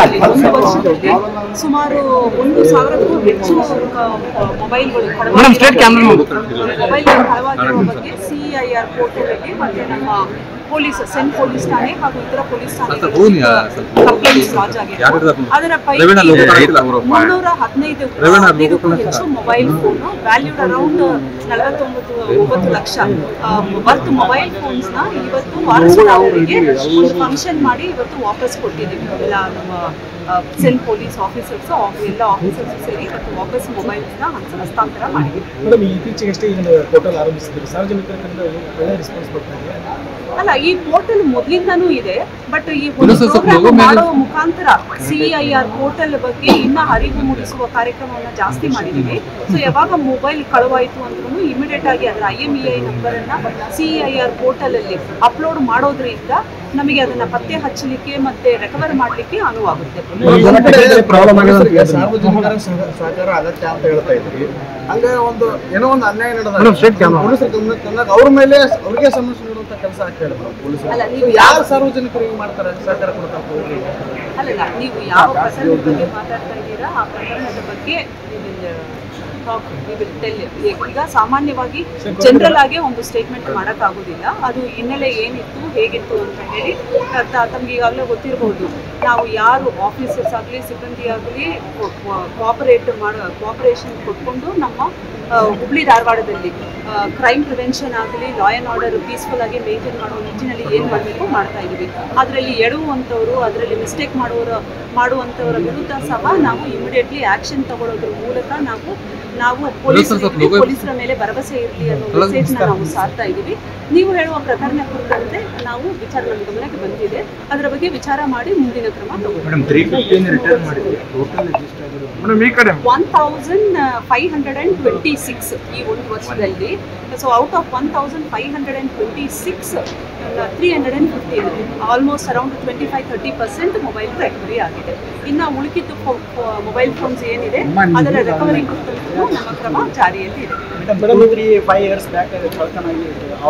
ವರ್ಷದಲ್ಲಿ ಒಂದು ವರ್ಷದಲ್ಲಿ ಸುಮಾರು ಒಂದು ಸಾವಿರಕ್ಕೂ ಹೆಚ್ಚು ಆ, ಮೊಬೈಲ್ಗಳು ಮೇಡಮ್, ಸ್ಟ್ರೇಟ್ ಕ್ಯಾಮ್ರಾ ಮೊಬೈಲ್ ಕಳವಾಗಿರುವ ಬಗ್ಗೆ ಸಿಐಆರ್ ಪೋರ್ಟಲಲ್ಲಿ ಮತ್ತೆ ನಮ್ಮ ಪೊಲೀಸ್ ಸೆಂಟ್ ಪೊಲೀಸ್ ಠಾಣೆ ಹಾಗೂ ಇತರ ಪೊಲೀಸ್ ಭೂಮಿ, ಆ, ಠಾಣೆ ಸ್ವಲ್ಪ ಕಂಪ್ಲೇಂಟ್ಸ್ ಲಾಂಚ್ ಆಗಿದೆ ಯಾರ್ಯಾರ್ದು? ಅದರ ರೇವಣ್ಣ ಲೋಗೋ ಪೈಕಿ ಇಲ್ಲ, ಅವರು ಮುನ್ನೂರ ಹದಿನೈದು ರೇವಣ್ಣ ಹದಿನೈದಕ್ಕೂ ಲೋಗೋ ಹೆಚ್ಚು ಮೊಬೈಲ್ ಫೋನ್ ವ್ಯಾಲ್ಯೂಡ್ ಅರೌಂಡ್ ನಲವತ್ತೊಂಬತ್ತು ಒಂಬತ್ತು ಲಕ್ಷ ಬರ್ತ್ ಮೊಬೈಲ್ ಫೋನ್ಸ್ ನ ಇವತ್ತು ವಾರಸುದಾರರಿಗೆ ಒಂದು ಫಂಕ್ಷನ್ ಮಾಡಿ ಇವತ್ತು ವಾಪಸ್ ಕೊಟ್ಟಿದ್ದೀವಿ ಎಲ್ಲ ನಮ್ಮ ಸೆಲ್ ಪೊಲೀಸ್ ಆಫೀಸರ್ಸ್ ಎಲ್ಲ ಆಫೀಸರ್ಸ್ ಸೇರಿ ಇವತ್ತು ವಾಪಸ್ ಮೊಬೈಲ್ಸ್ ನ ಹಸ್ತಾಂತರ ಮಾಡಿದ್ದೀವಿ ಮೇಡಮ್ ಇತ್ತೀಚೆಗಷ್ಟೇ ಈಗ ಪೋರ್ಟಲ್ ಆರಂಭಿಸಿದ್ರು ಸಾರ್ವಜನಿಕರ ಕಡೆಯಿಂದ ಒಳ್ಳೆ ರೆಸ್ಪಾನ್ಸ್ ಬರ್ತಾ ಇದೆ ಅಲ್ಲ ಈ ಪೋರ್ಟಲ್ ಮೊದಲಿಂದನೂ ಇದೆ ಬಟ್ ಈ ಒಂದು ಇನ್ನೂ ಸ್ವಲ್ಪ program logo ಮೇಲೆ- ಮಾಡುವ ಮುಖಾಂತರ ಸಿಐಆರ್ ಪೋರ್ಟಲ್ ಬಗ್ಗೆ ಇನ್ನ ಅರಿವು ಮೂಡಿಸುವ ಕಾರ್ಯಕ್ರಮವನ್ನ ಜಾಸ್ತಿ ಮಾಡಿದೀವಿ ಸೊ ಯಾವಾಗ ಮೊಬೈಲ್ ಕಳುವಾಯಿತು ಅಂದ್ರೂ ಇಮಿಡಿಯೇಟ್ ಆಗಿ ಅದರ I M E I number ಅನ್ನ ಸಿಐಆರ್ ಪೋರ್ಟಲ್ ಅಲ್ಲಿ ಅಪ್ಲೋಡ್ ಮಾಡೋದ್ರಿಂದ ನಮಗೆ ಅದನ್ನ ಪತ್ತೆ ಹಚ್ಚಲಿಕ್ಕೆ ಮತ್ತೆ ರೆಕವರ್ ಮಾಡ್ಲಿಕ್ಕೆ ಅನುವಾಗುತ್ತೆ ಈಗ ಸಾರ್ವಜನಿಕರ ಸಹ- ಸಹಕಾರ ಅಗತ್ಯ ಅಂತ ಹೇಳ್ತಾ ಇದ್ರಿ ಹಂಗ ಒಂದು ಏನೋ ಒಂದು ಅನ್ಯಾಯ ಮೇಡಮ್, straight ನಡೆದ camera. ಪೊಲೀಸರ ಗಮನಕ್ಕೆ ತಂದಾಗ ಅವ್ರ ಮೇಲೆ ಅವ್ರಿಗೆ ಸಮಸ್ಯೆ ನೀಡುವಂತ ಕೆಲಸ ಆಗ್ತಾ ಇದೆ ಮೇಡಮ್ ಪೊಲೀಸರು ಅಲ್ಲ, ನೀವು ನೀವು ಯಾವ ಯಾವ- ಸಾರ್ವಜನಿಕರು ಹಿಂಗ್ ಮಾಡ್ತಾರೆ ಸಹಕಾರ ಕೊಡ್ತಾರೆ ಹೋಗ್ಲಿ ಅಲ್ಲಲ್ಲ ನೀವು ಯಾವ ಪ್ರಕರಣದ ಬಗ್ಗೆ ಮಾತಾಡ್ತಾ ಇದ್ದೀರಾ ಆ ಪ್ರಕರಣದ ಬಗ್ಗೆ we will, uh, talk, we will tell you. ಈಗ ಸಾಮಾನ್ಯವಾಗಿ ಜನರಲ್ ಆಗಿ ಒಂದು ಸ್ಟೇಟ್ಮೆಂಟ್ ಮಾಡೋಕ್ಕಾಗೋದಿಲ್ಲ ಅದು ಹಿನ್ನೆಲೆ ಏನಿತ್ತು ಹೇಗಿತ್ತು ಅಂತ ಹೇಳಿ ತ- ತಮ್ಗೆ ಈಗಾಗಲೇ ಗೊತ್ತಿರಬಹುದು ನಾವು ಯಾರು ಆಫೀಸರ್ಸ್ ಆಗಲಿ ಸಿಬ್ಬಂದಿ ಆಗಲಿ ಕೋಆಪರೇಟ್ ಮಾಡೋ ಕೋಆಪರೇಷನ್ ಕೊಟ್ಕೊಂಡು ನಮ್ಮ ಆ, ಹುಬ್ಳಿ ಧಾರವಾಡದಲ್ಲಿ ಕ್ರೈಮ್ ಪ್ರಿವೆನ್ಷನ್ ಆಗಲಿ ಲಾ ಆ್ಯಂಡ್ ಆರ್ಡರ್ ಪೀಸ್ಫುಲ್ ಆಗಿ ಮೇಂಟೈನ್ ಮಾಡೋ ನಿಟ್ಟಿನಲ್ಲಿ ಏನು ಮಾಡಬೇಕು ಮಾಡ್ತಾ ಇದ್ದೀವಿ ಅದರಲ್ಲಿ ಎಡುವಂಥವ್ರು ಅದರಲ್ಲಿ ಮಿಸ್ಟೇಕ್ ಮಾಡುವವರ ಮಾಡುವಂಥವರ ವಿರುದ್ಧ ಸಹ ನಾವು ಇಮಿಡಿಯೇಟ್ಲಿ ಆಕ್ಷನ್ ತಗೊಳ್ಳೋದ್ರ ಮೂಲಕ ನಾವು ನಾವು ಪೊಲೀಸರಿಗೆ ಸ್ವಲ್ಪ logo- ಪೊಲೀಸರ ಮೇಲೆ ಭರವಸೆ ಇರಲಿ ಅನ್ನೋ ಮೆಸೇಜ್ನ ನಾವು ಸಾರ್ತಾ ಇದ್ದೀವಿ ನೀವು ಹೇಳುವ ಪ್ರಕರಣ ಕುರಿತಂತೆ ನಾವು ವಿಚಾರ ನಮ್ಮ ಗಮನಕ್ಕೆ ಬಂದಿದೆ ಅದರ ಬಗ್ಗೆ ವಿಚಾರ ಮಾಡಿ ಮುಂದಿನ ಕ್ರಮ ತಗೊಳ್ಳಿ ಮೇಡಮ್ ತ್ರೀ ಫಿಫ್ಟಿನ ರಿಟರ್ನ್ ಮಾಡಿದ್ವಿ ಟೋಟಲ್ ಮೇಡಮ್ ಈ ಕಡೆ one thousand five hundred and twenty six ಈ ಒಂದು ವರ್ಷದಲ್ಲಿ so out of one thousand five hundred and twenty six three hundred and fifteen almost around twenty five thirty percent mobile recovery ಆಗಿದೆ ಇನ್ನು ಉಳಿಕಿದ್ದು mobile phones ಏನಿದೆ ಅದರ recovery ಕುರಿತಂತೆ ನಮ್ಮ ಕ್ರಮ ಜಾರಿಯಲ್ಲಿ ಇದೆ madam three five years back ಕಳ್ತನಾಗಿ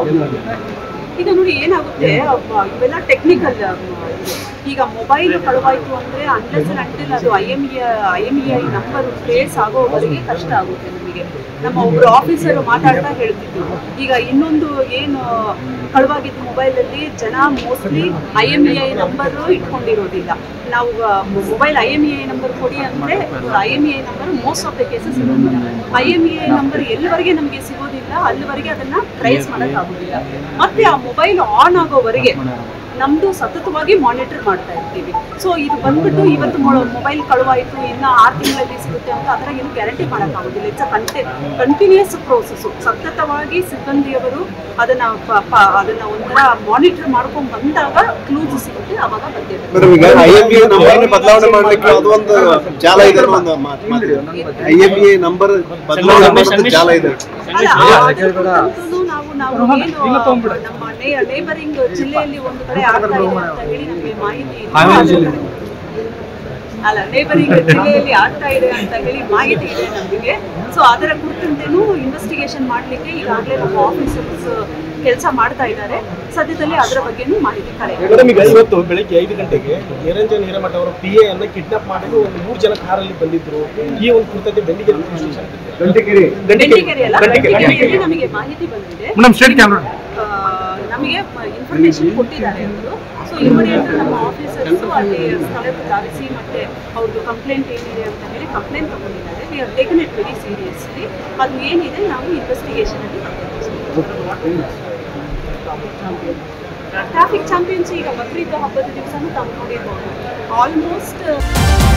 ಈಗ ನೋಡಿ ಏನಾಗುತ್ತೆ ಅಬ್ಬ, ಇವೆಲ್ಲ ಟೆಕ್ನಿಕಲ್ ಈಗ ಮೊಬೈಲ್ ಕಳುವಾಯ್ತು ಅಂದ್ರೆ ಅನ್ಲೆಸ್ ಅಂಟಿಲ್ ಅದು I M I M E I number trace ಆಗೋವರೆಗೆ ಕಷ್ಟ ಆಗುತ್ತೆ ನಮಗೆ ನಮ್ಮ ಒಬ್ರು ಆಫೀಸರ್ ಮಾತಾಡ್ತಾ ಹೇಳ್ತಿದ್ರು ಈಗ ಇನ್ನೊಂದು ಏನು ಕಳುವಾಗಿದ್ದು ಮೊಬೈಲಲ್ಲಿ ಜನ mostly I M E I number ಇಟ್ಕೊಂಡಿರೋದಿಲ್ಲ ನಾವು mobile I M E I number ಕೊಡಿ ಅಂದ್ರೆ I M E I number most of the cases ಇರೋದಿಲ್ಲ I M E I number ಎಲ್ಲಿವರೆಗೆ ನಮಗೆ ಸಿಗೋದಿಲ್ಲ ಅಲ್ಲಿವರೆಗೆ ಅದನ್ನ ಟ್ರೇಸ್ ಮಾಡೋಕ್ಕಾಗೋದಿಲ್ಲ ಮತ್ತೆ ಆ ಮೊಬೈಲ್ ಆನ್ ಆಗೋವರೆಗೆ ನಮ್ದು ಸತತವಾಗಿ ಮಾನಿಟರ್ ಮಾಡ್ತಾ ಇರ್ತೀವಿ ಸೊ ಇದು ಬಂದ್ಬಿಟ್ಟು ಇವತ್ತು ಮೊಬೈಲ್ ಕಳುವಾಯಿತು ಇನ್ನ ಆರು ತಿಂಗಳಲ್ಲಿ ಸಿಗುತ್ತೆ ಅಂತ ಅದರ ಏನು ಗ್ಯಾರಂಟಿ ಮಾಡೋಕ್ಕಾಗೋದಿಲ್ಲ ಇಟ್ಸ್ ಅ ಕಂಟೆ ಕಂಟಿನ್ಯೂಸ್ ಪ್ರೋಸೆಸ್ಸು ಸತತವಾಗಿ ಸಿಬ್ಬಂದಿಯವರು ಅದನ್ನ ಪ- ಪ- ಅದನ್ನ ಒಂಥರ ಮಾನಿಟರ್ ಮಾಡ್ಕೊಂಡು ಬಂದಾಗ ಕ್ಲೂಸ್ ಸಿಗುತ್ತೆ ಅವಾಗ ಬಂದೇ ಬರುತ್ತೆ. ಮೇಡಮ್ ಈಗ ಐ ಎಂ ಇ ನಂಬರ್ ಬದಲಾವಣೆ ಮಾಡ್ಲಿಕ್ಕೆ ಅದು ಒಂದು ಜಾಲ ಇದೆ ಅನ್ನೋ ಒಂದು ಮಾತು ಐ ಎಂ ಇ ನಂಬರ್ ಬದಲಾವಣೆ ಮಾಡೋದು ಜಾಲ ಇದೆ ಅಲ್ಲ, ಆ- ಅದ್ರ ಕುರಿತಂತೂ ನಾವು ನಾವು ಏನು ನಮ್ಮ ನೇಬರಿಂಗ್ ಜಿಲ್ಲೆಯಲ್ಲಿ ಒಂದು ಕಡೆ ಆಗ್ತಾ ಇದೆ ಅಂತ ಹೇಳಿ ನಮಗೆ ಮಾಹಿತಿ ಇದೆ. ಅಲ್ಲ ನೇಬರಿಂಗ್ ಜಿಲ್ಲೆಯಲ್ಲಿ ಆಗ್ತಾ ಇದೆ ಅಂತ ಹೇಳಿ ಮಾಹಿತಿ ಇದೆ ನಮಗೆ ಸೊ ಅದರ ಕುರಿತಂತೆನೂ ಇನ್ವೆಸ್ಟಿಗೇಷನ್ ಮಾಡಲಿಕ್ಕೆ ಈಗಾಗಲೇ ನಮ್ಮ ಆಫೀಸರ್ಸ್ ಕೆಲಸ ಮಾಡ್ತಾ ಇದ್ದಾರೆ ಸದ್ಯದಲ್ಲಿ ಅದರ ಬಗ್ಗೆನೂ ಮಾಹಿತಿ ಕರೆ ಮೇಡಮ್ ಈಗ ಇವತ್ತು ಬೆಳಿಗ್ಗೆ ಐದು ಗಂಟೆಗೆ ನಿರಂಜನ್ ಹಿರೇಮಠ ಅವರ ಪಿ ಎ ಅನ್ನ ಕಿಡ್ನಾಪ್ ಮಾಡಿ ಒಂದು ಮೂರು ಜನ ಕಾರಲ್ಲಿ ಬಂದಿದ್ರು ಈ ಒಂದು ಕುರಿತಂತೆ ಬೆಂಡಿಗೆರೆ police station ಗೆ ಗಂಟೆಗಿರಿ ಬೆಂಡಿಕೆರೆ ಅಲ್ಲ ಬೆಂಡಿಕೆರೆಯಲ್ಲಿ ನಮಗೆ ಮಾಹಿತಿ ಬಂದಿದೆ ಮೇಡಮ್ ಸ್ಟ್ರೇಟ್ ಕ್ಯಾಮ್ರಾ ಆ, ನಮಗೆ ಇನ್ಫಾರ್ಮೇಶನ್ ಕೊಟ್ಟಿದ್ದಾರೆ ಅವರು ಸೊ ಇಮಿಡಿಯೇಟ್ ನಮ್ಮ ಆಫೀಸರ್ಸ್ ಅಲ್ಲಿ ಸ್ಥಳಕ್ಕೆ ಧಾವಿಸಿ ಮತ್ತೆ ಅವ್ರದ್ದು ಕಂಪ್ಲೇಂಟ್ ಏನಿದೆ ಅಂತ ಹೇಳಿ ಕಂಪ್ಲೇಂಟ್ ತಗೊಂಡಿದ್ದಾರೆ we are taken it very seriously ಅದು ಏನಿದೆ ನಾವು ಇನ್ವೆಸ್ಟಿಗೇಷನ್ ಅಲ್ಲಿ ಟ್ರಾಫಿಕ್ ಚಾಂಪಿಯನ್ಸ್ ಈಗ ಬಕ್ರೀದ್ ಹಬ್ಬದ ದಿವಸನೂ ತಾವು ನೋಡಿರ್ಬೋದು ಆಲ್ಮೋಸ್ಟ್